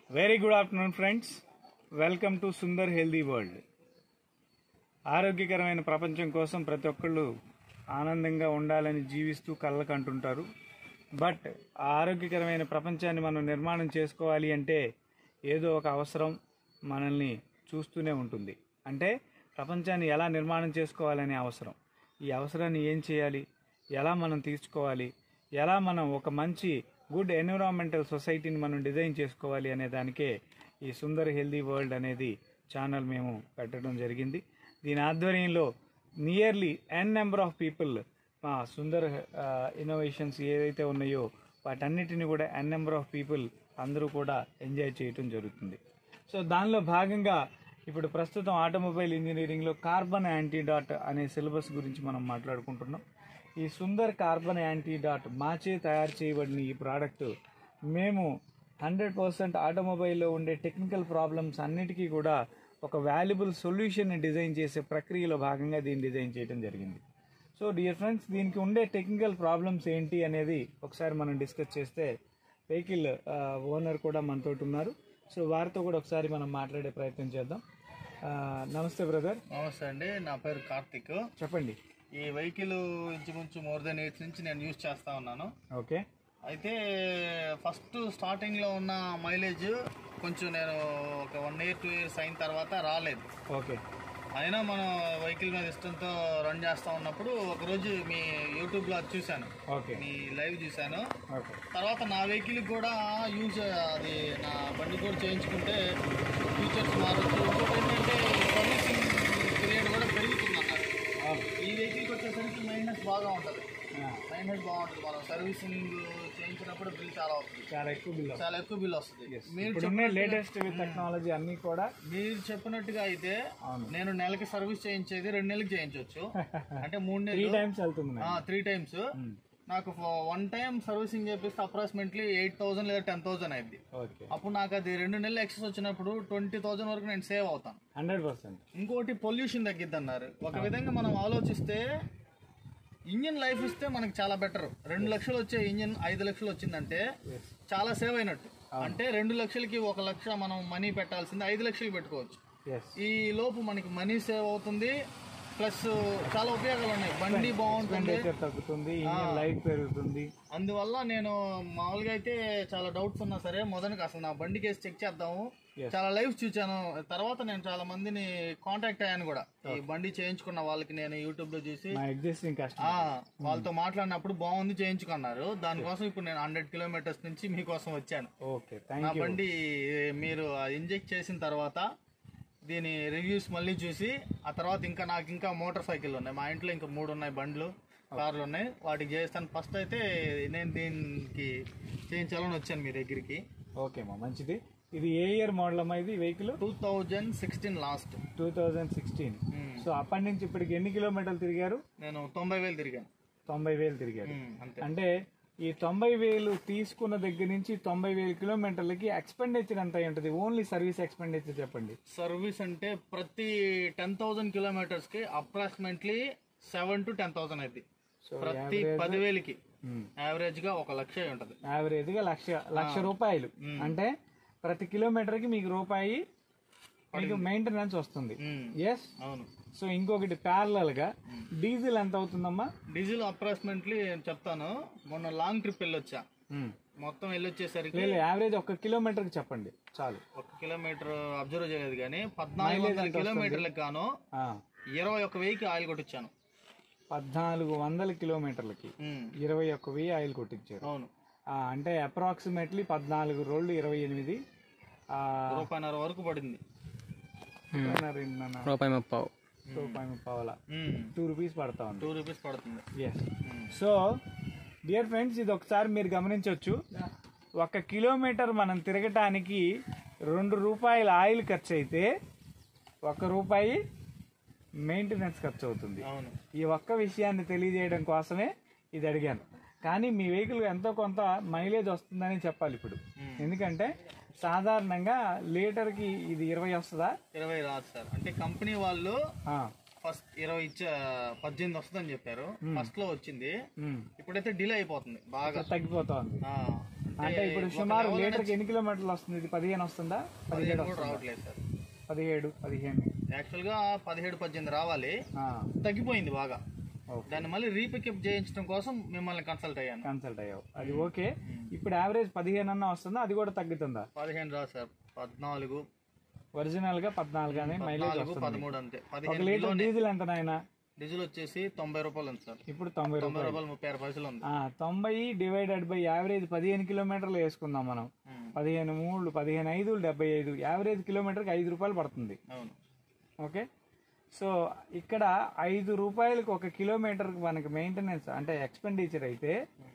Very good afternoon friends welcome to Sundar healthy world ఆరోగ్యకరమైన ప్రపంచం కోసం ప్రతి ఒక్కళ్ళు ఆనందంగా ఉండాలని జీవిస్తూ కళ్ళకు అంటుంటారు బట్ ఆ ఆరోగ్యకరమైన ప్రపంచాన్ని మనం నిర్మాణం చేసుకోవాలి అంటే ఏదో ఒక అవసరం మనల్ని చూస్తూనే ఉంటుంది అంటే ప్రపంచాన్ని ఎలా నిర్మాణం చేసుకోవాలనే అవసరం ఈ అవసరాన్ని ఏం చేయాలి ఎలా మనం తీర్చుకోవాలి ఎలా మనం ఒక మంచి గుడ్ ఎన్విరాన్మెంటల్ సొసైటీని మనం డిజైన్ చేసుకోవాలి అనే దానికే ఈ సుందర్ హెల్దీ వరల్డ్ అనేది ఛానల్ మేము పెట్టడం జరిగింది దీని ఆధ్వర్యంలో nearly N number of people మా సుందర్ ఇన్నోవేషన్స్ ఏవైతే ఉన్నాయో వాటన్నిటిని కూడా ఎన్ నెంబర్ ఆఫ్ పీపుల్ అందరూ కూడా ఎంజాయ్ చేయటం జరుగుతుంది సో దానిలో భాగంగా ఇప్పుడు ప్రస్తుతం ఆటోమొబైల్ ఇంజనీరింగ్లో కార్బన్ యాంటీడాట్ అనే సిలబస్ గురించి మనం మాట్లాడుకుంటున్నాం ఈ సుందర్ కార్బన్ యాంటీడాట్ మాచే తయారు చేయబడిన ఈ ప్రోడక్ట్ మేము హండ్రెడ్ పర్సెంట్ ఆటోమొబైల్లో ఉండే టెక్నికల్ ప్రాబ్లమ్స్ అన్నిటికీ కూడా ఒక వాల్యుబుల్ సొల్యూషన్ని డిజైన్ చేసే ప్రక్రియలో భాగంగా దీన్ని డిజైన్ చేయడం జరిగింది సో డియర్ ఫ్రెండ్స్ దీనికి ఉండే టెక్నికల్ ప్రాబ్లమ్స్ ఏంటి అనేది ఒకసారి మనం డిస్కస్ చేస్తే వెహికల్ ఓనర్ కూడా మనతో ఉన్నారు సో వారితో కూడా ఒకసారి మనం మాట్లాడే ప్రయత్నం చేద్దాం ఆ, నమస్తే బ్రదర్ నమస్తే అండి నా పేరు కార్తిక్ చెప్పండి ఈ వెహికల్ ఇంచుమించు మోర్ దెన్ ఎయిట్ నుంచి నేను యూజ్ చేస్తా ఉన్నాను ఓకే అయితే ఫస్ట్ స్టార్టింగ్లో ఉన్న మైలేజ్ కొంచెం నేను ఒక వన్ ఇయర్ టూ ఇయర్స్ అయిన తర్వాత రాలేదు ఓకే అయినా మనం వెహికల్ మీద ఇష్టంతో రన్ చేస్తూ ఉన్నప్పుడు ఒకరోజు మీ యూట్యూబ్లో అది చూశాను ఓకే మీ లైవ్ చూశాను ఓకే తర్వాత నా వెహికల్ కూడా యూజ్ అది నా బండి కూడా చేయించుకుంటే ఫీచర్స్ మారచ్చు ఇంకోటి ఏంటంటే సర్వీసింగ్ పీరియడ్ కూడా పెరుగుతుంది అన్నారు ఈ వెహికల్కి వచ్చేసరికి మైనస్ బాగా ఉంటుంది మైనస్ బాగుంటుంది మనం సర్వీసింగ్ చేయించినప్పుడు బిల్ చాలా వస్తుంది చాలా ఎక్కువ బిల్ చాలా ఎక్కువ బిల్ వస్తుంది మీరు ఇప్పుడున్న లేటెస్ట్ టెక్నాలజీ అన్ని కూడా మీరు చెప్పినట్టుగా అయితే అవును. నేను నెలకి సర్వీస్ చేయించేది రెండు నెలలకు చేయించవచ్చు అంటే మూడు త్రీ నెలలు టైమ్స్ వెళ్తుంది త్రీ టైమ్స్ నాకు వన్ టైం సర్వీసింగ్ చేపిస్తే అప్రాక్సిమేట్లీ ఎయిట్ థౌసండ్ లేదా టెన్ థౌసండ్ అయింది ఓకే అప్పుడు నాకు అది రెండు నెలలు ఎక్సెస్ వచ్చినప్పుడు ట్వంటీ థౌసండ్ వరకు నేను సేవ్ అవుతాను హండ్రెడ్ పర్సెంట్ ఇంకోటి పొల్యూషన్ తగ్గిద్ది అన్నారు ఒక విధంగా మనం ఆలోచిస్తే ఇంజిన్ లైఫ్ ఇస్తే మనకి చాలా బెటర్ రెండు లక్షలు వచ్చే ఇంజిన్ ఐదు లక్షలు వచ్చిందంటే చాలా సేవ్ అయినట్టు అంటే రెండు లక్షలకి ఒక లక్ష మనం మనీ పెట్టాల్సింది ఐదు లక్షలు పెట్టుకోవచ్చు ఎస్ ఈ లోపు మనకి మనీ సేవ్ అవుతుంది ప్లస్ చాలా ఉపయోగాలు ఉన్నాయి బండి బాగుంటుంది టెంపరేచర్ తగ్గుతుంది ఇంజిన్ లైఫ్ పెరుగుతుంది అందువల్ల నేను మామూలుగా అయితే చాలా డౌట్స్ ఉన్నా సరే మొదటికి అసలు నా బండి కేసు చెక్ చేద్దాము Yes. చాలా లైవ్ చూచాను తర్వాత నేను చాలా మందిని కాంటాక్ట్ అయ్యాను కూడా ఈ బండి చేయించుకున్న వాళ్ళకి నేను యూట్యూబ్ లో చూసి మా ఎగ్జిస్టింగ్ ఆ కస్టమర్ వాళ్ళతో మాట్లాడినప్పుడు బాగుంది చేయించుకున్నారు దానికోసం ఇప్పుడు నేను హండ్రెడ్ కిలోమీటర్స్ నుంచి మీకోసం వచ్చాను ఓకే నా థ్యాంక్ యూ బండి మీరు ఇంజెక్ట్ చేసిన తర్వాత దీని రివ్యూస్ మళ్ళీ చూసి ఆ తర్వాత ఇంకా నాకు ఇంకా మోటార్ సైకిల్ ఉన్నాయి మా ఇంట్లో ఇంకా మూడు ఉన్నాయి బండ్లు కార్లు ఉన్నాయి వాటికి చేస్తాను ఫస్ట్ అయితే నేను దీనికి చేయించాలని వచ్చాను మీ దగ్గరికి ఓకే మా మంచిది ఇది ఏ ఇయర్ మోడల్ అమ్మా ఇది vehicle two thousand sixteen last two thousand sixteen so అప్పటి నుంచి ఇప్పటికి ఎన్ని కిలోమీటర్లు తిరిగారు నేను తొంభై వేలు తిరిగాను తొంభై వేలు తిరిగారు ఉమ్, అంతే అంటే ఈ తొంభై వేలు తీసుకున్న దగ్గర నుంచి తొంభై వేలు కిలోమీటర్లకి ఎక్స్పెండిచర్ ఎంత అయి ఉంటుంది ఓన్లీ సర్వీస్ ఎక్స్పెండిచర్ చెప్పండి సర్వీస్ అంటే ప్రతి టెన్ థౌసండ్ కిలోమీటర్స్ కి approximately seven to ten thousand అయింది సో ప్రతి పదివేలకి యావరేజ్ గా ఒక లక్ష అయి ఉంటది యావరేజ్ గా లక్ష లక్ష రూపాయలు అంటే ప్రతి కిలోమీటర్ కి మీకు రూపాయి మీకు మెయింటెనెన్స్ వస్తుంది ఉమ్, ఎస్ అవును సో ఇంకొకటి ప్యారలల్ గా డీజిల్ ఎంత అవుతుందమ్మా డీజిల్ అప్రాక్సిమేట్లీ చెప్తాను మొన్న లాంగ్ ట్రిప్ వెళ్ళొచ్చా మొత్తం వెళ్ళొచ్చేసరికి లేదు యావరేజ్ ఒక కిలోమీటర్ కి చెప్పండి చాలు ఒక కిలోమీటర్ అబ్జర్వ్ చేయలేదు కానీ పద్నాలుగు వందల కిలోమీటర్లకు గాను ఆ, ఇరవై ఒక వెయ్యికి ఆయిల్ కొట్టించాను పద్నాలుగు వందల కిలోమీటర్లకి ఉమ్, ఇరవై ఒక్క వెయ్యి ఆయిల్ కొట్టించారు అవును ఆ, అంటే అప్రాక్సిమేట్లీ పద్నాలుగు రోళ్ళు ఇరవై ఎనిమిది ఆ, రూపాయిన్నర వరకు పడింది రెండున్నర, రూపాయి ముప్పావు రూపాయి పావలా ఉమ్, టూ రూపీస్ పడతా ఉంది టూ రూపీస్ పడుతుంది ఎస్ సో డియర్ ఫ్రెండ్స్ ఇది ఒకసారి మీరు గమనించవచ్చు ఒక కిలోమీటర్ మనం తిరగటానికి రెండు రూపాయల ఆయిల్ ఖర్చు అయితే ఒక రూపాయి మెయింటెనెన్స్ ఖర్చు అవుతుంది అవును ఈ ఒక్క విషయాన్ని తెలియజేయడం కోసమే ఇది అడిగాను కానీ మీ వెహికల్ ఎంతో కొంత మైలేజ్ వస్తుందని చెప్పాలి ఇప్పుడు ఎందుకంటే సాధారణంగా లీటర్కి ఇది ఇరవై వస్తుందా ఇరవై రాదు సార్ అంటే కంపెనీ వాళ్ళు ఆ, ఫస్ట్ ఇరవై ఇచ్చే పద్దెనిమిది వస్తుందని చెప్పారు ఫస్ట్ లో వచ్చింది ఉమ్. ఇప్పుడైతే డిలే అయిపోతుంది బాగా తగ్గిపోతోంది ఆ, అంటే ఇప్పుడు సుమారు లీటర్కి ఎన్ని కిలోమీటర్లు వస్తుంది ఇది పదిహేను వస్తుందా పదిహేడు కూడా రావట్లేదు సార్ పదిహేడు పదిహేను యాక్చువల్ గా పదిహేడు పద్దెనిమిది రావాలి ఆ, తగ్గిపోయింది బాగా ఓకే దాన్ని మళ్ళీ రీపికప్ చేయించడం కోసం మిమ్మల్ని కన్సల్ట్ అయ్యాను కన్సల్ట్ అయ్యావు అది ఓకే ఇప్పుడు యావరేజ్ పదిహేను అన్న వస్తుందా అది కూడా తగ్గుతుందా పదిహేను రా సార్ పద్నాలుగు ఒరిజినల్ గా పద్నాలుగు అనే మైలేజ్ నాలుగు వస్తుంది పదమూడు అంతే ఒక పదిహేను లీటర్ డీజిల్ ఎంత నాయన డీజిల్ వచ్చేసి తొంభై రూపాయలు ఉంది సార్ ఇప్పుడు తొంభై తొంభై రూపాయలు రూపాయలు ముప్పై ఆరు పైసలు ఉంది ఆ, తొంభై డివైడెడ్ బై యావరేజ్ పదిహేను కిలోమీటర్లు వేసుకుందాం మనం ఉమ్, పదిహేను మూడు పదిహేను ఐదు డెబ్బై ఐదు యావరేజ్ కిలోమీటర్కి ఐదు రూపాయలు పడుతుంది అవును ఓకే సో ఇక్కడ ఐదు రూపాయలకు ఒక కిలోమీటర్కి మనకి మెయింటెనెన్స్ అంటే ఎక్స్పెండిచర్ అయితే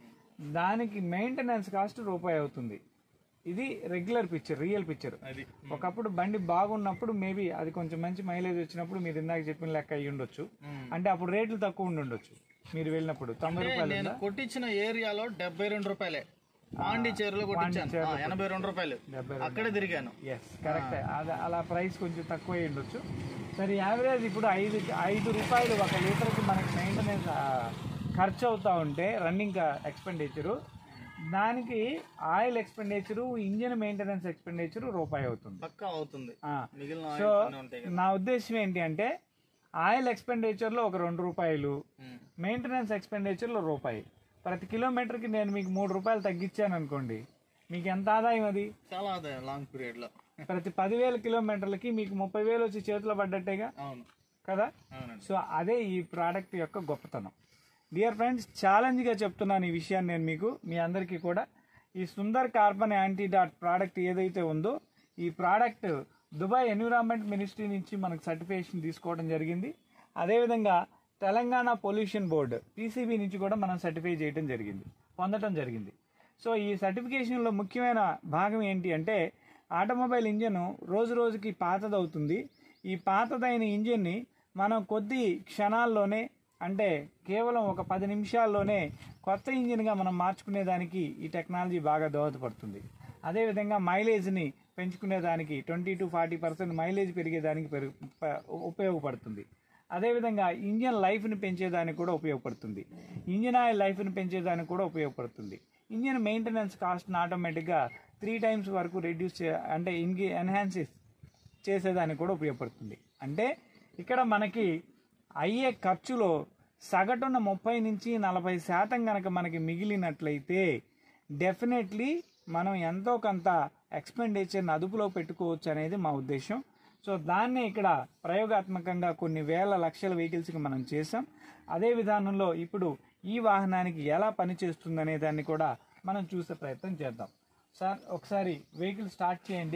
దానికి మెయింటెనెన్స్ కాస్ట్ రూపాయి అవుతుంది ఇది రెగ్యులర్ పిక్చర్ రియల్ పిక్చర్ అది ఒకప్పుడు బండి బాగున్నప్పుడు మేబీ అది కొంచెం మంచి మైలేజ్ వచ్చినప్పుడు మీరు ఇందాక చెప్పిన లెక్క అయ్యి ఉండొచ్చు ఉమ్. అంటే అప్పుడు రేట్లు తక్కువ ఉండి ఉండొచ్చు మీరు వెళ్ళినప్పుడు తొంభై రూపాయలు నేను కొట్టించిన ఏరియాలో డెబ్బై రెండు రూపాయలే పాండిచేరిలో కొట్టించాను ఆ, ఎనభై రెండు రూపాయలు డెబ్బై అక్కడే తిరిగాను ఎస్ కరెక్ట్ అది అలా ప్రైస్ కొంచెం తక్కువ అయి ఉండొచ్చు సరే యావరేజ్ ఇప్పుడు ఐదు ఐదు రూపాయలు ఒక లీటర్కి మనకి మెయింటెనెన్స్ ఖర్చు అవుతా ఉంటే రన్నింగ్ ఎక్స్పెండిచరు దానికి oil expenditure engine maintenance expenditure రూపాయి అవుతుంది పక్కా అవుతుంది ఆ, మిగిలిన సో ఆయిల్స్ అన్నీ ఉంటాయి కదా నా ఉద్దేశం ఏంటి అంటే ఆయిల్ ఎక్స్పెండిచర్లో ఒక రెండు రూపాయలు ఉమ్, మెయింటెనెన్స్ ఎక్స్పెండిచర్లో రూపాయి ప్రతి కిలోమీటర్కి నేను మీకు మూడు రూపాయలు తగ్గించాను అనుకోండి మీకు ఎంత ఆదాయం అది చాలా ఆదాయం లాంగ్ పీరియడ్ లో ప్రతి పదివేల కిలోమీటర్లకి మీకు ముప్పై వేలు వచ్చి చేతిలో పడ్డట్టేగా అవును కదా అవునండి సో అదే ఈ ప్రోడక్ట్ యొక్క గొప్పతనం డియర్ ఫ్రెండ్స్ ఛాలెంజ్గా చెప్తున్నాను ఈ విషయాన్ని నేను మీకు మీ అందరికీ కూడా ఈ Sundar carbon antidote product ఏదైతే ఉందో ఈ ప్రోడక్ట్ దుబాయ్ ఎన్విరాన్మెంట్ మినిస్ట్రీ నుంచి మనకు సర్టిఫికేషన్ తీసుకోవడం జరిగింది అదేవిధంగా తెలంగాణ పొల్యూషన్ బోర్డు పీసీబీ నుంచి కూడా మనం సర్టిఫై చేయడం జరిగింది పొందడం జరిగింది సో ఈ సర్టిఫికేషన్లో ముఖ్యమైన భాగం ఏంటి అంటే ఆటోమొబైల్ ఇంజన్ రోజు రోజుకి పాతదవుతుంది ఈ పాతదైన ఇంజిన్ని మనం కొద్ది క్షణాల్లోనే అంటే కేవలం ఒక పది నిమిషాల్లోనే కొత్త ఇంజిన్గా మనం మార్చుకునేదానికి ఈ టెక్నాలజీ బాగా దోహదపడుతుంది అదేవిధంగా మైలేజ్ని పెంచుకునేదానికి twenty to forty percent mileage పెరిగేదానికి పెరుగు ప- ఉపయోగపడుతుంది అదేవిధంగా ఇంజిన్ లైఫ్ని పెంచేదానికి కూడా ఉపయోగపడుతుంది ఇంజిన్ ఆయిల్ లైఫ్ని పెంచేదానికి కూడా ఉపయోగపడుతుంది ఇంజిన్ మెయింటెనెన్స్ కాస్ట్ని ఆటోమేటిక్గా త్రీ టైమ్స్ వరకు రెడ్యూస్ చే అంటే ఇన్కి ఎన్హాన్సెస్ చేసేదానికి కూడా ఉపయోగపడుతుంది అంటే ఇక్కడ మనకి అయ్యే ఖర్చులో సగటున ముప్పై నుంచి నలభై శాతం కనుక మనకి మిగిలినట్లయితే డెఫినెట్లీ మనం ఎంతో కొంత ఎక్స్పెండిచర్ని అదుపులో పెట్టుకోవచ్చు అనేది మా ఉద్దేశం సో దాన్నే ఇక్కడ ప్రయోగాత్మకంగా కొన్ని వేల లక్షల వెహికల్స్కి మనం చేసాం అదే విధానంలో ఇప్పుడు ఈ వాహనానికి ఎలా పనిచేస్తుందనే దాన్ని కూడా మనం చూసే ప్రయత్నం చేద్దాం సార్ ఒకసారి వెహికల్ స్టార్ట్ చేయండి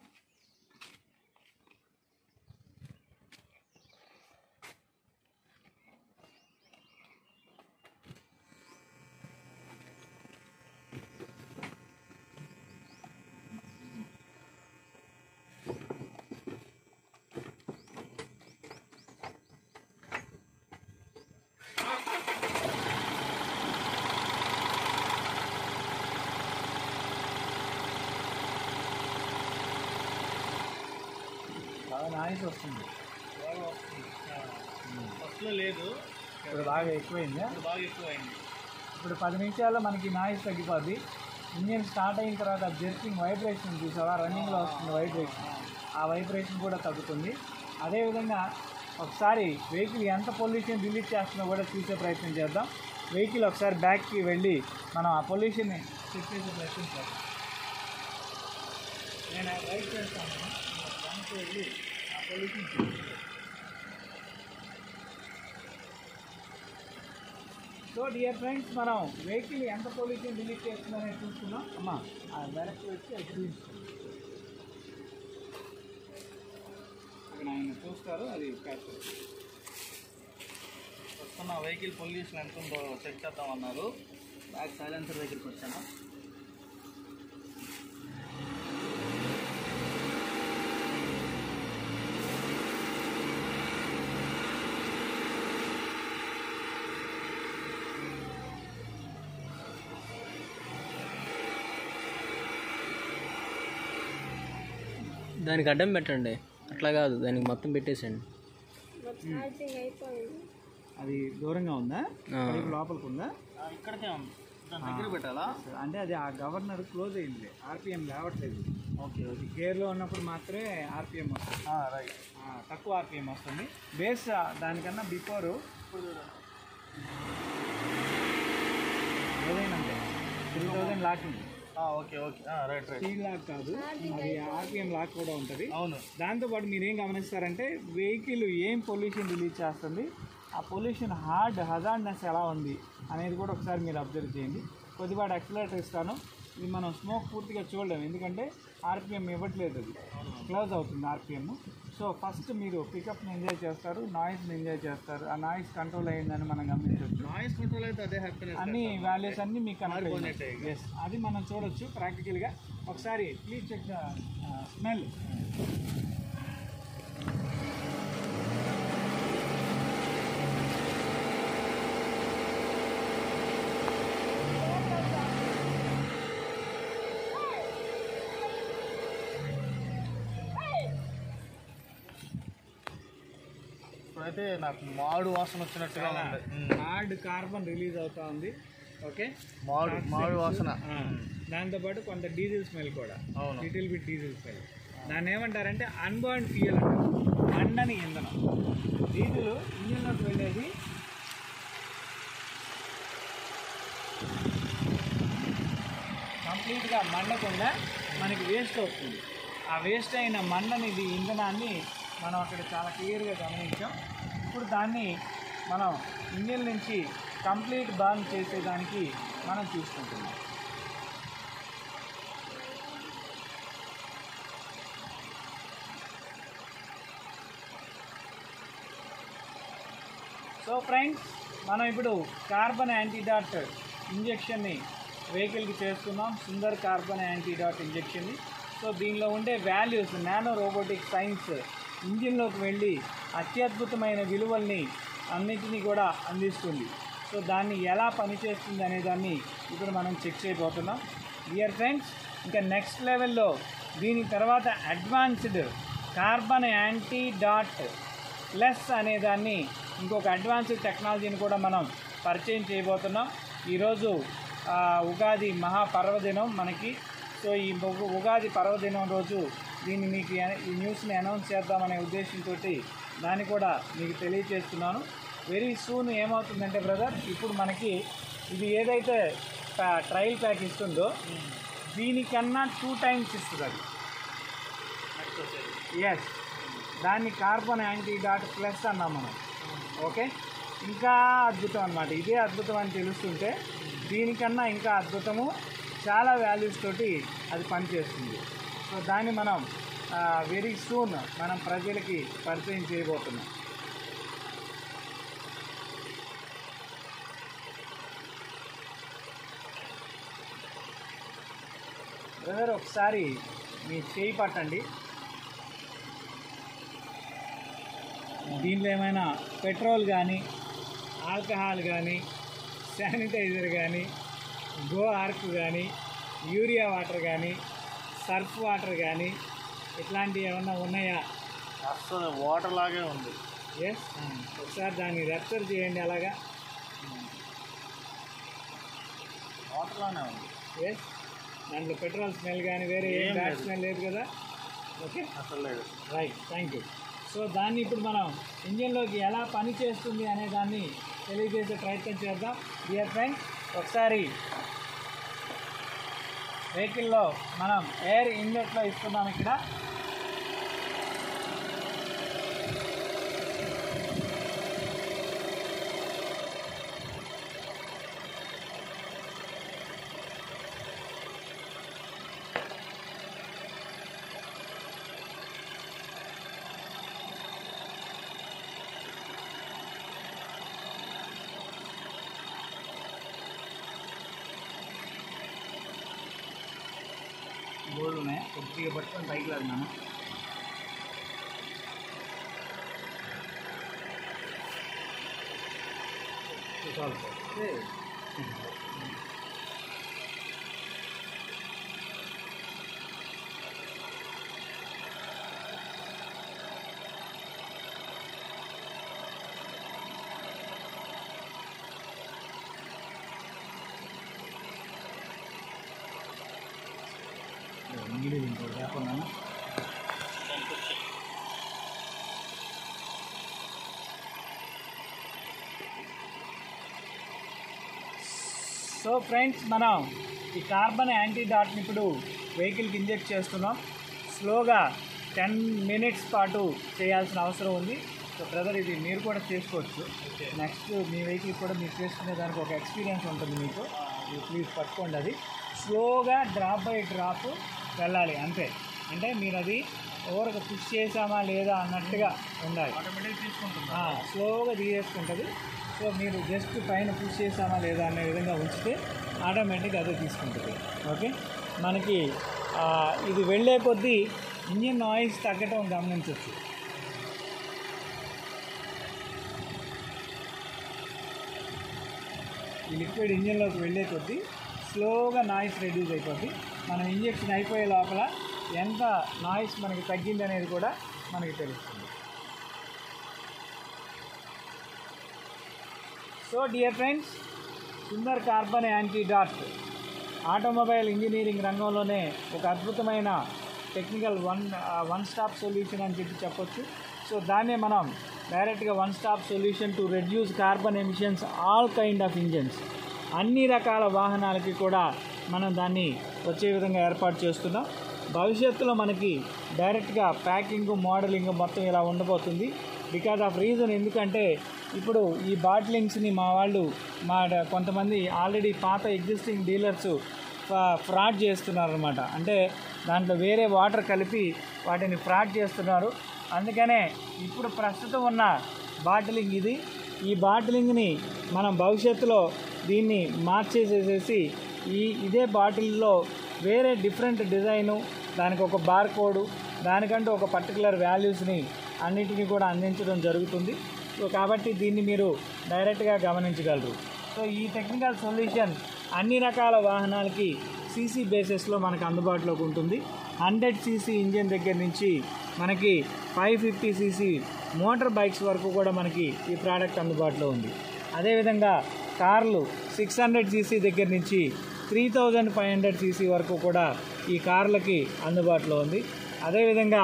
బాగా నాయిస్ వస్తుంది ఫస్ట్ లో లేదు ఇప్పుడు బాగా ఎక్కువైందా ఇప్పుడు బాగా ఎక్కువ అయింది ఇప్పుడు పది నిమిషాల్లో మనకి నాయిస్ తగ్గిపోద్ది ఇంజిన్ స్టార్ట్ అయిన తర్వాత జర్కింగ్ వైబ్రేషన్ చూసావా రన్నింగ్లో వస్తుంది వైబ్రేషన్ ఆ వైబ్రేషన్ కూడా తగ్గుతుంది అదేవిధంగా ఒకసారి వెహికల్ ఎంత పొల్యూషన్ రిలీజ్ చేస్తుందో కూడా చూసే ప్రయత్నం చేద్దాం వెహికల్ ఒకసారి బ్యాక్కి వెళ్ళి మనం ఆ పొల్యూషన్ని చెక్ చేసే ప్రయత్నం చేద్దాం నేను రైట్ చేస్తాను వెనక్కి వెళ్ళి ఆ పొల్యూషన్ చెక్ చేస్తాను. సో డియర్ ఫ్రెండ్స్ మనం వెహికల్ ఎంత పొల్యూషన్ రిలీజ్ చేస్తుందనేది చూసుకున్నాం అమ్మా ఆ వెనక్కి వచ్చి అది చూపిస్తుంది అక్కడ ఆయన చూస్తారు అది చేస్తారు వస్తున్న వెహికల్ పొల్యూషన్ ఎంత ఉందో చెక్ చేద్దాం అన్నారు బ్యాక్ సైలెన్సర్ దగ్గరికి వచ్చాను దానికి అడ్డం పెట్టండి అట్లా కాదు దానికి మొత్తం పెట్టేసండి అది దూరంగా ఉందా పైపు లోపలికి ఉందా ఆ, ఇక్కడికే ఉంది దాని దగ్గర పెట్టాలా అంటే అది ఆ గవర్నర్ క్లోజ్ అయింది ఆర్పిఎం రావట్లేదు ఓకే ఓకే గేర్లో ఉన్నప్పుడు మాత్రమే ఆర్పిఎం వస్తుంది రైట్ ఆ, తక్కువ ఆర్పిఎం వస్తుంది బేస్ ఆ, దానికన్నా బిఫోర్ ఏదైనా అంతే త్రీ థౌజండ్ లాక్ ఉంది okay okay right right speed lock కాదు అది ఆర్పిఎం లాక్ కూడా ఉంటుంది అవును దాంతోపాటు మీరు ఏం గమనిస్తారంటే వెహికల్ ఏం పొల్యూషన్ రిలీజ్ చేస్తుంది ఆ పొల్యూషన్ హార్డ్ హజార్డ్నెస్ ఎలా ఉంది అనేది కూడా ఒకసారి మీరు అబ్జర్వ్ చేయండి కొద్దిపాటి యాక్సిలేటర్ ఇస్తాను ఇది మనం స్మోక్ పూర్తిగా చూడలేము ఎందుకంటే ఆర్పిఎం ఇవ్వట్లేదు అది క్లోజ్ అవుతుంది ఆర్పిఎం సో ఫస్ట్ మీరు పికప్ని ఎంజాయ్ చేస్తారు నాయిస్ని ఎంజాయ్ చేస్తారు ఆ నాయిస్ కంట్రోల్ అయ్యిందని మనం గమనించవచ్చు నాయిస్ కంట్రోల్ అయితే అదే హ్యాపీనెస్ అన్ని వాల్యూస్ అన్ని మీకు మారిపోయినట్టే ఇక. ఎస్ అది మనం చూడొచ్చు ప్రాక్టికల్గా ఒకసారి ప్లీజ్ చెక్ ద స్మెల్ ఇప్పుడైతే నాకు మాడు వాసన వచ్చినట్టుగా ఉంది ఉమ్. హార్డ్ కార్బన్ రిలీజ్ అవుతా ఉంది ఓకే మాడు మాడు వాసన దాంతోపాటు కొంత డీజిల్ స్మెల్ కూడా అవును లిటిల్ బిట్ డీజిల్ స్మెల్ దాన్ని ఏమంటారంటే అన్బర్న్ ఫ్యూయల్ అంటారు మండని ఇంధనం డీజిల్ ఇంజిన్లోకి వెళ్ళేది కంప్లీట్గా మండకుండా మనకి వేస్ట్ అవుతుంది ఆ వేస్ట్ అయిన మండనిది ఇంధనాన్ని మనం అక్కడ చాలా క్లియర్గా గమనించాం ఇప్పుడు దాన్ని మనం ఇంజిన్ నుంచి కంప్లీట్ బర్న్ చేసేదానికి మనం చూసుకుంటున్నాం సో ఫ్రెండ్స్ మనం ఇప్పుడు కార్బన్ యాంటీడాట్ ఇంజెక్షన్ని వెహికల్కి చేస్తున్నాం సుందర్ కార్బన్ యాంటీడాట్ ఇంజెక్షన్ని సో దీనిలో ఉండే వాల్యూస్ నానో రోబోటిక్ సైన్స్ ఇంజిన్లోకి వెళ్ళి అత్యద్భుతమైన విలువల్ని అన్నిటినీ కూడా అందిస్తుంది సో దాన్ని ఎలా పనిచేస్తుంది అనే దాన్ని ఇప్పుడు మనం చెక్ చేయబోతున్నాం డియర్ ఫ్రెండ్స్ ఇంకా నెక్స్ట్ లెవెల్లో దీని తర్వాత advanced carbon antidote plus అనే దాన్ని ఇంకొక అడ్వాన్స్డ్ టెక్నాలజీని కూడా మనం పరిచయం చేయబోతున్నాం ఈరోజు ఆ, ఉగాది మహాపర్వదినం మనకి సో ఈ ఉగ- ఉగాది పర్వదినం రోజు దీన్ని మీకు ఎ- ఈ న్యూస్ని అనౌన్స్ చేద్దామనే ఉద్దేశంతో దాన్ని కూడా మీకు తెలియజేస్తున్నాను వెరీ సూన్ ఏమవుతుందంటే బ్రదర్ ఇప్పుడు మనకి ఇది ఏదైతే ప్యా- ట్రయల్ ప్యాక్ ఇస్తుందో దీనికన్నా టూ టైమ్స్ ఇస్తుంది అది నెక్స్ట్ వచ్చేది ఎస్ దాన్ని కార్బన్ యాంటీ డాట్ ప్లస్ అన్నాం మనం ఓకే ఇంకా అద్భుతం అన్నమాట ఇదే అద్భుతం అని తెలుస్తుంటే దీనికన్నా ఇంకా అద్భుతము చాలా వాల్యూస్ తోటి అది పనిచేస్తుంది సో దాన్ని మనం వెరీ సూన్ మనం ప్రజలకి పరిచయం చేయబోతున్నాం బ్రదర్ ఒకసారి మీ చేయి పట్టండి దీంట్లో ఏమైనా పెట్రోల్ కానీ ఆల్కహాల్ కానీ శానిటైజర్ కానీ గో ఆర్క్ కానీ యూరియా వాటర్ కానీ సర్ఫ్ వాటర్ కానీ ఇట్లాంటివి ఏమన్నా ఉన్నాయా అస్సలు వాటర్ లాగే ఉంది ఎస్ ఒకసారి దాన్ని రెప్చర్ చేయండి అలాగా వాటర్ లానే ఉంది ఎస్ దాంట్లో పెట్రోల్ స్మెల్ కానీ వేరే ఏం ఏం బ్యాడ్ లేదు. స్మెల్ లేదు కదా ఓకే అసలు లేదు రైట్ థ్యాంక్ యూ సో దాన్ని ఇప్పుడు మనం ఇంజిన్లోకి ఎలా పని చేస్తుంది అనే దాన్ని తెలియజేసే ప్రయత్నం చేద్దాం డియర్ ఫ్రెండ్ ఒకసారి వెహికల్లో మనం ఎయిర్ ఇన్లెట్లో ఇస్తున్నాం ఇక్కడ బోర్డు ఉన్నాయి కొద్దిగా పట్టుకొని పైకి లాగినాను నీళ్ళు ఇంకోటి లేకుండా సో ఫ్రెండ్స్ మనం ఈ కార్బన్ యాంటీ డాట్ని ఇప్పుడు వెహికల్కి ఇంజెక్ట్ చేస్తున్నాం స్లోగా టెన్ మినిట్స్ పాటు చేయాల్సిన అవసరం ఉంది సో బ్రదర్ ఇది మీరు కూడా చేసుకోవచ్చు నెక్స్ట్ మీ వెహికల్ కూడా మీరు చేసుకునే దానికి ఒక ఎక్స్పీరియన్స్ ఉంటుంది మీకు ఇది ప్లీజ్ పట్టుకోండి అది స్లోగా డ్రాప్ బై డ్రాప్ వెళ్ళాలి అంతే అంటే మీరు అది ఓవర్గా పుష్ చేసామా లేదా అన్నట్టుగా ఉండాలి ఆటోమేటిక్ తీసుకుంటుంది ఆ, స్లోగా తీసేసుకుంటుంది సో మీరు జస్ట్ పైన పుష్ చేసామా లేదా అనే విధంగా ఉంచితే ఆటోమేటిక్ అదే తీసుకుంటుంది ఓకే మనకి ఆ, ఇది వెళ్ళే కొద్దీ ఇంజిన్ నాయిస్ తగ్గటం గమనించవచ్చు ఈ లిక్విడ్ ఇంజిన్లోకి వెళ్ళే కొద్దీ స్లోగా నాయిస్ రెడ్యూస్ అయిపోద్ది మనం ఇంజెక్షన్ అయిపోయే లోపల ఎంత నాయిస్ మనకి తగ్గింది అనేది కూడా మనకి తెలుస్తుంది so dear friends Sundar carbon antidote automobile engineering రంగంలోనే ఒక అద్భుతమైన technical one one stop solution అని చెప్పి చెప్పొచ్చు సో దాన్నే మనం డైరెక్ట్గా one stop solution to reduce carbon emissions all kind of engines అన్ని రకాల వాహనాలకి కూడా మనం దాన్ని వచ్చే విధంగా ఏర్పాటు చేస్తున్నాం భవిష్యత్తులో మనకి డైరెక్ట్గా ప్యాకింగ్ మోడలింగ్ మొత్తం ఇలా ఉండబోతుంది బికాజ్ ఆఫ్ రీజన్ ఎందుకంటే ఇప్పుడు ఈ బాటిలింగ్స్ని మా వాళ్ళు మా డ- కొంతమంది ఆల్రెడీ పాత ఎగ్జిస్టింగ్ డీలర్స్ ఫ్రాడ్ చేస్తున్నారు అనమాట అంటే దాంట్లో వేరే వాటర్ కలిపి వాటిని ఫ్రాడ్ చేస్తున్నారు అందుకనే ఇప్పుడు ప్రస్తుతం ఉన్న బాటిలింగ్ ఇది ఈ బాటిలింగ్ని మనం భవిష్యత్తులో దీన్ని మార్చేసేసేసి ఈ ఇదే బాటిల్లో వేరే డిఫరెంట్ డిజైను దానికి ఒక బార్ కోడ్ దానికంటూ ఒక పర్టికులర్ వాల్యూస్ని అన్నిటినీ కూడా అందించడం జరుగుతుంది సో కాబట్టి దీన్ని మీరు డైరెక్ట్గా గమనించగలరు సో ఈ టెక్నికల్ సొల్యూషన్ అన్ని రకాల వాహనాలకి సీసీ బేసిస్లో మనకు అందుబాటులోకి ఉంటుంది హండ్రెడ్ సీసీ ఇంజిన్ దగ్గర నుంచి మనకి five fifty CC motor bikes వరకు కూడా మనకి ఈ ప్రోడక్ట్ అందుబాటులో ఉంది అదేవిధంగా కార్లు సిక్స్ హండ్రెడ్ సీసీ దగ్గర నుంచి three thousand five hundred CC వరకు కూడా ఈ కార్లకి అందుబాటులో ఉంది అదేవిధంగా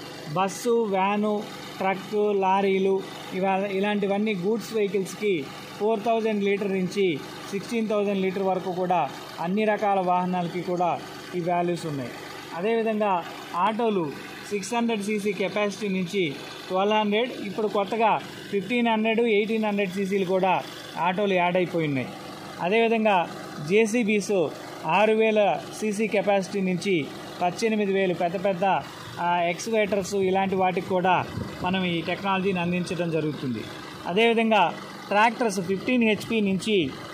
బస్సు వ్యాను ట్రక్ లారీలు ఇవా ఇలాంటివన్నీ గూడ్స్ వెహికల్స్కి ఫోర్ థౌజండ్ లీటర్ నుంచి సిక్స్టీన్ థౌజండ్ లీటర్ వరకు కూడా అన్ని రకాల వాహనాలకి కూడా ఈ వాల్యూస్ ఉన్నాయి అదేవిధంగా ఆటోలు సిక్స్ హండ్రెడ్ సీసీ కెపాసిటీ నుంచి ట్వెల్వ్ హండ్రెడ్ ఇప్పుడు కొత్తగా ఫిఫ్టీన్ హండ్రెడ్ ఎయిటీన్ హండ్రెడ్ సీసీలు కూడా ఆటోలు యాడ్ అయిపోయి ఉన్నాయి అదేవిధంగా జేసీబీస్ ఆరు వేల సీసీ కెపాసిటీ నుంచి పద్దెనిమిది వేలు పెద్ద పెద్ద ఎక్స్వేటర్స్ ఇలాంటి వాటికి కూడా మనం ఈ టెక్నాలజీని అందించడం జరుగుతుంది అదేవిధంగా ట్రాక్టర్స్ ఫిఫ్టీన్ హెచ్పి నుంచి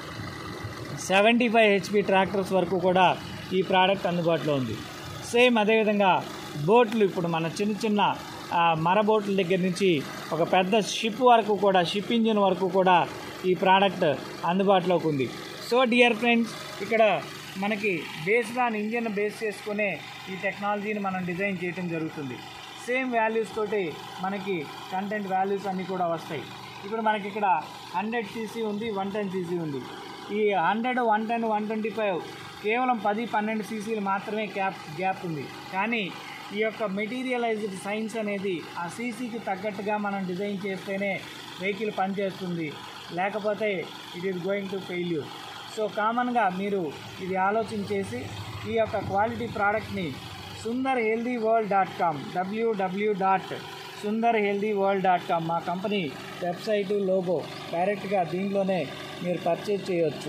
సెవెంటీ ఫైవ్ హెచ్పి ట్రాక్టర్స్ వరకు కూడా ఈ ప్రోడక్ట్ అందుబాటులో ఉంది సేమ్ అదేవిధంగా బోట్లు ఇప్పుడు మన చిన్న చిన్న ఆ, మర బోట్ల దగ్గర నుంచి ఒక పెద్ద షిప్ వరకు కూడా షిప్ ఇంజిన్ వరకు కూడా ఈ ప్రోడక్ట్ అందుబాటులోకి ఉంది సో డియర్ ఫ్రెండ్స్ ఇక్కడ మనకి బేస్డ్ ఆన్ ఇంజిన్ బేస్ చేసుకునే ఈ టెక్నాలజీని మనం డిజైన్ చేయడం జరుగుతుంది సేమ్ వాల్యూస్ తోటి మనకి కంటెంట్ వాల్యూస్ అన్నీ కూడా వస్తాయి ఇప్పుడు మనకి ఇక్కడ హండ్రెడ్ సీసీ ఉంది వన్ టెన్ సీసీ ఉంది ఈ hundred one ten one twenty five కేవలం పది పన్నెండు సీసీలు మాత్రమే గ్యాప్ గ్యాప్ ఉంది కానీ ఈ యొక్క మెటీరియలైజ్డ్ సైన్స్ అనేది ఆ సీసీకి తగ్గట్టుగా మనం డిజైన్ చేస్తేనే వెహికల్ పనిచేస్తుంది లేకపోతే it is going to failure so కామన్గా మీరు ఇది ఆలోచన చేసి ఈ యొక్క క్వాలిటీ ప్రోడక్ట్ని Sundar healthy world dot com WWW dot Sundar healthy world dot com మా కంపెనీ వెబ్సైటు లోగో డైరెక్ట్గా దీంట్లోనే మీరు పర్చేజ్ చేయొచ్చు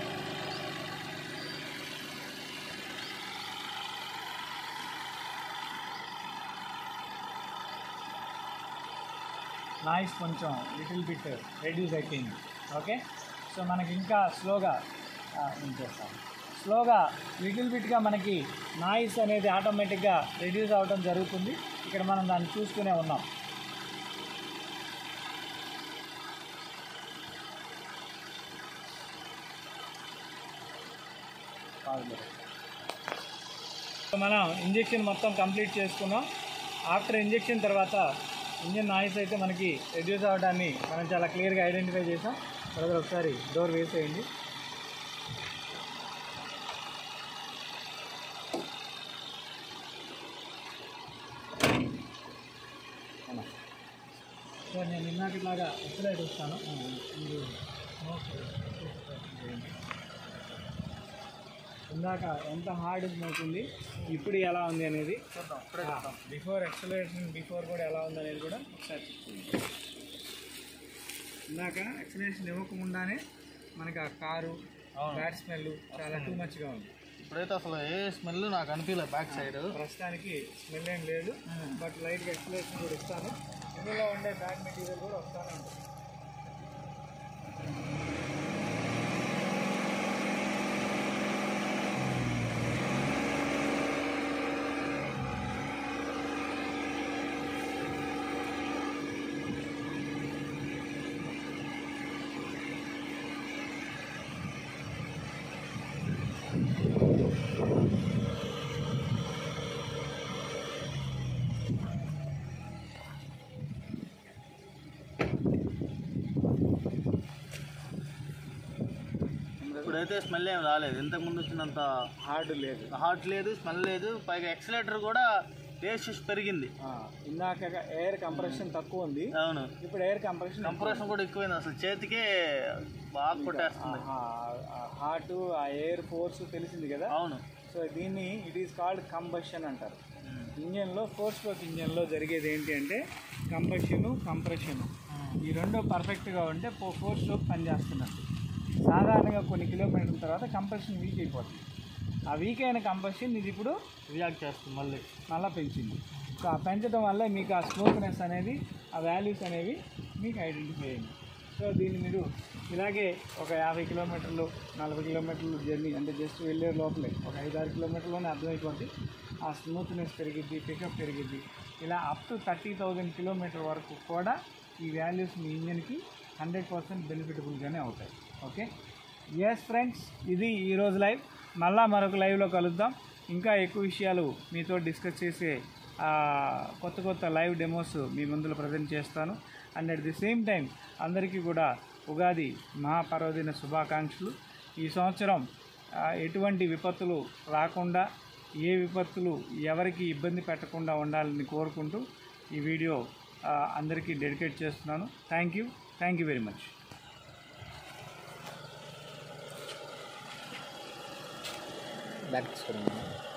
నాయిస్ కొంచెం లిటిల్ బిట్ రెడ్యూస్ అయిపోయింది ఓకే సో మనకి ఇంకా స్లోగా ఉంచేస్తాం స్లోగా లిటిల్ బిట్గా మనకి నాయిస్ అనేది ఆటోమేటిక్గా రెడ్యూస్ అవ్వడం జరుగుతుంది ఇక్కడ మనం దాన్ని చూస్తూనే ఉన్నాం సో మనం ఇంజెక్షన్ మొత్తం కంప్లీట్ చేసుకున్నాం ఆఫ్టర్ ఇంజెక్షన్ తర్వాత ఇంజన్ నాయిస్ అయితే మనకి రెడ్యూస్ అవ్వడాన్ని మనం చాలా క్లియర్గా ఐడెంటిఫై చేసాం బ్రదర్ ఒకసారి డోర్ వేసేయండి సార్ నేను ఇన్నాటిలాగా ఎక్సలైట్ వస్తాను మీరు ఇందాక ఎంత హార్డ్ అవుతుంది ఇప్పుడు ఎలా ఉంది అనేది చూద్దాం ఇప్పుడే చూద్దాం బిఫోర్ ఎక్సలేషన్ బిఫోర్ కూడా ఎలా ఉంది అనేది కూడా ఒకసారి చూద్దాం. ఇందాక ఎక్సలేషన్ ఇవ్వకముందానే మనకి ఆ కారు అవును. బ్యాడ్ స్మెల్ చాలా టూ మచ్గా ఉంది ఇప్పుడైతే అసలు ఏ స్మెల్ నాకు అనిపించలేదు బ్యాక్ సైడ్ ప్రస్తుతానికి స్మెల్ ఏం లేదు బట్ లైట్గా ఎక్సలేషన్ కూడా ఇస్తాను ఇందులో ఉండే బ్యాడ్ మెటీరియల్ కూడా వస్తానే ఉంటుంది ఇప్పుడైతే స్మెల్ ఏం రాలేదు ఇంతకు ముందు వచ్చినంత హార్డ్ లేదు హాట్ లేదు స్మెల్ లేదు పైగా ఎక్సలేటర్ కూడా టేస్ట్ పెరిగింది ఆ, ఇందాక ఎయిర్ కంప్రెషన్ తక్కువ ఉంది అవును ఇప్పుడు ఎయిర్ కంప్రెషన్ కంప్రెషన్ కూడా ఎక్కువైంది అసలు చేతికే బాగా కొట్టేస్తుంది హార్ట్ ఆ ఎయిర్ ఫోర్స్ తెలిసింది కదా అవును సో దీన్ని ఇట్ ఈస్ కాల్డ్ కంబషన్ అంటారు ఇంజన్లో ఫోర్ స్ట్రోక్ ఇంజన్లో జరిగేది ఏంటి అంటే కంబషను కంప్రెషను ఈ రెండు పర్ఫెక్ట్గా ఉంటే ఫో- ఫోర్ స్ట్రోక్ పనిచేస్తున్నట్టు సాధారణంగా కొన్ని కిలోమీటర్ల తర్వాత కంప్రెషన్ వీక్ అయిపోతుంది ఆ వీక్ అయిన కంప్రెషన్ ఇది ఇప్పుడు రియాక్ట్ చేస్తుంది మళ్ళీ మళ్ళీ పెంచింది సో ఆ పెంచడం వల్ల మీకు ఆ స్మూత్నెస్ అనేది ఆ వాల్యూస్ అనేవి మీకు ఐడెంటిఫై అయింది సో దీన్ని మీరు ఇలాగే ఒక యాభై కిలోమీటర్లు నలభై కిలోమీటర్లు జర్నీ అంటే జస్ట్ వెళ్ళే లోపలే ఒక ఐదు ఆరు కిలోమీటర్లోనే అర్థమైపోద్ది ఆ స్మూత్నెస్ పెరిగిద్ది పికప్ పెరిగిద్ది ఇలా up to thirty thousand kilometre వరకు కూడా ఈ వాల్యూస్ మీ ఇంజన్కి హండ్రెడ్ పర్సెంట్ బెనిఫిటబుల్గానే అవుతాయి ఓకే ఎస్ ఫ్రెండ్స్ ఇది ఈరోజు లైవ్ మళ్ళా మరొక లైవ్లో కలుద్దాం ఇంకా ఎక్కువ విషయాలు మీతో డిస్కస్ చేసే ఆ, కొత్త కొత్త లైవ్ డెమోస్ మీ ముందులో ప్రజెంట్ చేస్తాను and at the same time అందరికీ కూడా ఉగాది మహాపర్వదిన శుభాకాంక్షలు ఈ సంవత్సరం ఆ, ఎటువంటి విపత్తులు రాకుండా ఏ విపత్తులు ఎవరికి ఇబ్బంది పెట్టకుండా ఉండాలని కోరుకుంటూ ఈ వీడియో ఆ, అందరికీ డెడికేట్ చేస్తున్నాను thank you thank you very much back తీసుకున్నాను